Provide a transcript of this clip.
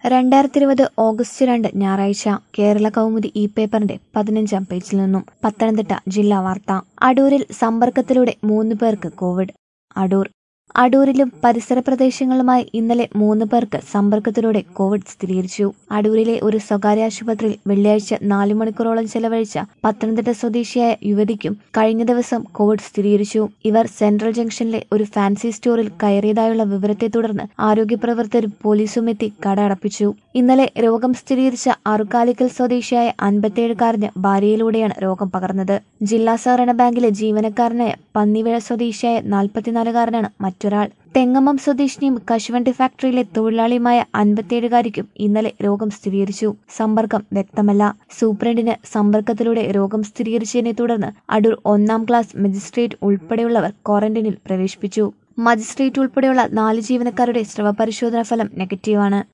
രണ്ടായിരത്തി ഇരുപത് ഓഗസ്റ്റ് രണ്ട് ഞായറാഴ്ച കേരള കൗമുദി ഇ പേപ്പറിന്റെ പതിനഞ്ചാം പേജിൽ നിന്നും പത്തനംതിട്ട ജില്ലാ വാർത്ത അടൂരിൽ സമ്പർക്കത്തിലൂടെ മൂന്ന് പേർക്ക് കോവിഡ് അടൂർ അടൂരിലും പരിസര പ്രദേശങ്ങളുമായി ഇന്നലെ മൂന്ന് പേർക്ക് സമ്പർക്കത്തിലൂടെ കോവിഡ് സ്ഥിരീകരിച്ചു അടൂരിലെ ഒരു സ്വകാര്യ ആശുപത്രിയിൽ വെള്ളിയാഴ്ച നാലു മണിക്കൂറോളം ചെലവഴിച്ച പത്തനംതിട്ട സ്വദേശിയായ യുവതിക്കും കഴിഞ്ഞ ദിവസം കോവിഡ് സ്ഥിരീകരിച്ചു ഇവർ സെൻട്രൽ ജംഗ്ഷനിലെ ഒരു ഫാൻസി സ്റ്റോറിൽ കയറിയതായുള്ള വിവരത്തെ തുടർന്ന് ആരോഗ്യപ്രവർത്തകരും പോലീസും എത്തി കട അടപ്പിച്ചു ഇന്നലെ രോഗം സ്ഥിരീകരിച്ച അറുക്കാലിക്കൽ സ്വദേശിയായ അൻപത്തിയേഴുകാരന് ഭാര്യയിലൂടെയാണ് രോഗം പകർന്നത് ജില്ലാ സഹകരണ ബാങ്കിലെ ജീവനക്കാരനായ പന്നിവിഴ സ്വദേശിയായ നാൽപ്പത്തിനാലുകാരനാണ് മറ്റൊരാൾ തെങ്ങമ്മം സ്വദേശിനിയും കശുവണ്ടി ഫാക്ടറിയിലെ തൊഴിലാളിയുമായ അൻപത്തിയേഴുകാരിക്കും ഇന്നലെ രോഗം സ്ഥിരീകരിച്ചു സമ്പർക്കം വ്യക്തമല്ല സൂപ്രണ്ടിന് സമ്പർക്കത്തിലൂടെ രോഗം സ്ഥിരീകരിച്ചതിനെ തുടർന്ന് അടൂർ ഒന്നാം ക്ലാസ് മജിസ്ട്രേറ്റ് ഉൾപ്പെടെയുള്ളവർ ക്വാറന്റൈനിൽ പ്രവേശിപ്പിച്ചു മജിസ്ട്രേറ്റ് ഉൾപ്പെടെയുള്ള നാല് ജീവനക്കാരുടെ സ്രവ പരിശോധനാ ഫലം നെഗറ്റീവാണ്